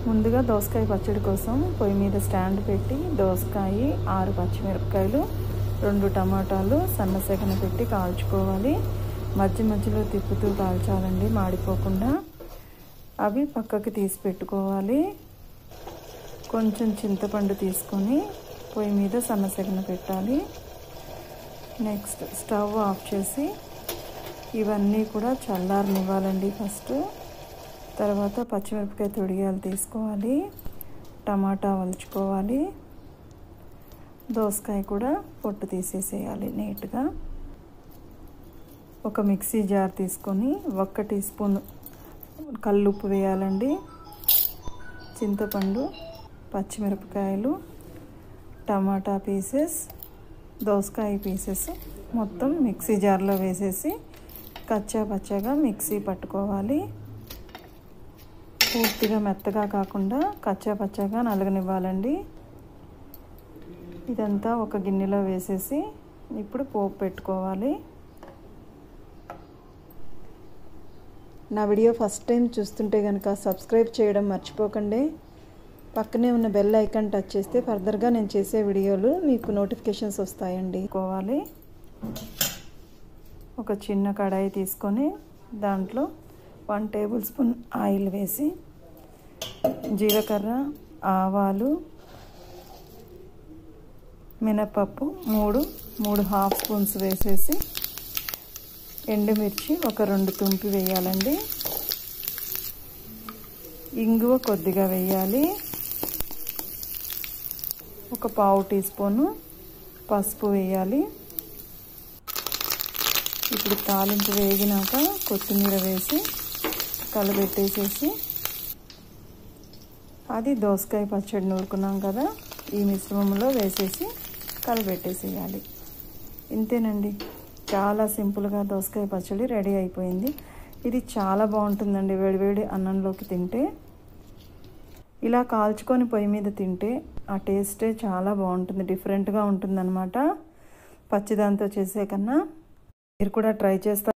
ముందుగా దోసకాయ పచ్చడి కోసం పొయ్యి మీద స్టాండ్ పెట్టి దోసకాయ ఆరు పచ్చిమిరపకాయలు రెండు టమాటాలు సన్నసెగన పెట్టి కాల్చుకోవాలి మధ్య మధ్యలో తిప్పుతూ కాల్చాలండి మాడిపోకుండా అవి పక్కకి తీసి పెట్టుకోవాలి కొంచెం చింతపండు తీసుకొని పొయ్యి మీద సన్నసెగన పెట్టాలి నెక్స్ట్ స్టవ్ ఆఫ్ చేసి ఇవన్నీ కూడా చల్లారనివ్వాలండి ఫస్ట్ తర్వాత పచ్చిమిరపకాయ తొడియాలు తీసుకోవాలి టమాటా వలుచుకోవాలి దోసకాయ కూడా పొట్టు తీసేసేయాలి నీట్గా ఒక మిక్సీ జార్ తీసుకొని ఒక్క టీ స్పూన్ కల్లుప్పు వేయాలండి చింతపండు పచ్చిమిరపకాయలు టమాటా పీసెస్ దోసకాయ పీసెస్ మొత్తం మిక్సీ జార్లో వేసేసి కచ్చా పచ్చగా మిక్సీ పట్టుకోవాలి పూర్తిగా మెత్తగా కాకుండా కచ్చా పచ్చగా నలగనివ్వాలండి ఇదంతా ఒక గిన్నెలో వేసేసి ఇప్పుడు పోపు పెట్టుకోవాలి నా వీడియో ఫస్ట్ టైం చూస్తుంటే కనుక సబ్స్క్రైబ్ చేయడం మర్చిపోకండి పక్కనే ఉన్న బెల్ ఐకాన్ టచ్ చేస్తే ఫర్దర్గా నేను చేసే వీడియోలు మీకు నోటిఫికేషన్స్ వస్తాయండి కోవాలి ఒక చిన్న కడాయి తీసుకొని దాంట్లో వన్ టేబుల్ స్పూన్ ఆయిల్ వేసి జీలకర్ర ఆవాలు మినపప్పు మూడు మూడు హాఫ్ స్పూన్స్ వేసేసి ఎండుమిర్చి ఒక రెండు తుంపి వేయాలండి ఇంగువ కొద్దిగా వేయాలి ఒక పావు టీ స్పూను పసుపు వేయాలి ఇప్పుడు తాలింపు వేగినాక కొత్తిమీర వేసి కలబెట్టేసేసి అది దోసకాయ పచ్చడి నూరుకున్నాం కదా ఈ మిశ్రమంలో వేసేసి కలబెట్టేసేయాలి ఇంతేనండి చాలా సింపుల్గా దోసకాయ పచ్చడి రెడీ అయిపోయింది ఇది చాలా బాగుంటుందండి వేడివేడి అన్నంలోకి తింటే ఇలా కాల్చుకొని పొయ్యి మీద తింటే ఆ టేస్టే చాలా బాగుంటుంది డిఫరెంట్గా ఉంటుందన్నమాట పచ్చిదాంతో చేసే కన్నా మీరు కూడా ట్రై చేస్తారు